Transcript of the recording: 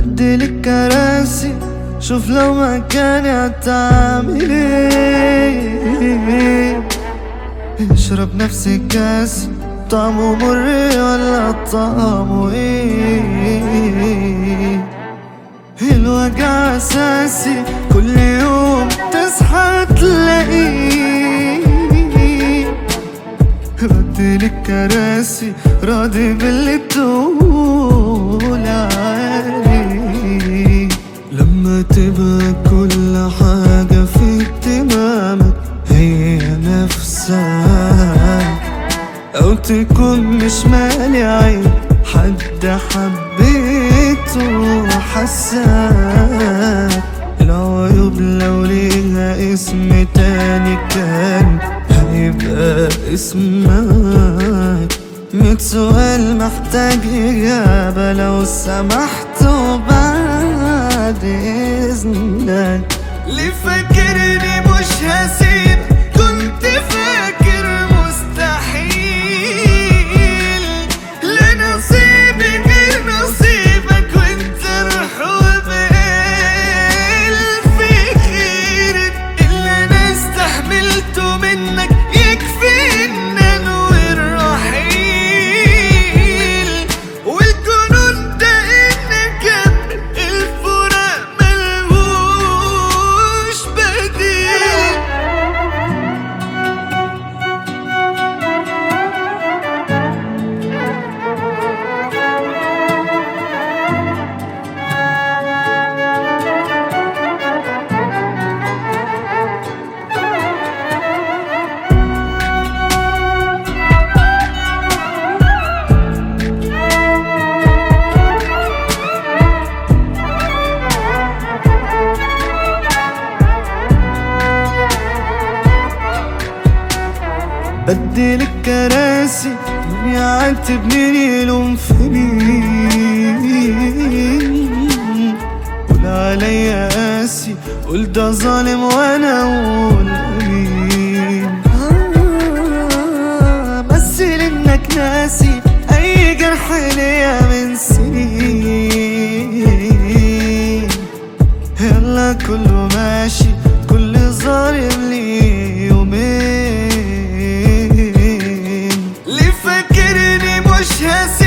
بدل الكراسي شوف لو مكاني هتعمل ايه اشرب نفس الكاس طعمه مر ولا طعمه ايه الوجع اساسي كل يوم تصحى تلاقيه بدل الكراسي راضي باللي تقول عليه لما تبقى كل حاجة في اهتمامك هي نفسك أو تكون مش مالي عين حد حبيته وحساك العيوب لو ليها اسم تاني كان هيبقى اسمك ميت سؤال محتاج إجابة لو سمحت وبعد إذنك ليه فاكرني مش هسيب كنت فاكر مستحيل لنصيبي غير نصيبك وانت روح وبقال في خيرك اللي انا استحملته منك يكفي ان انوي الرحيل والجنون ده انك الفراق ملهوش بديل بدل الكراسي مين يعاتب مين يلوم في مين قول عليا قاسي قول ده ظالم وانا اقول امين آه، مثل انك ناسي اي جرح ليا من سنين يلا كله ماشي كل ظالم ليه يومين ليه فاكرني مش هسيب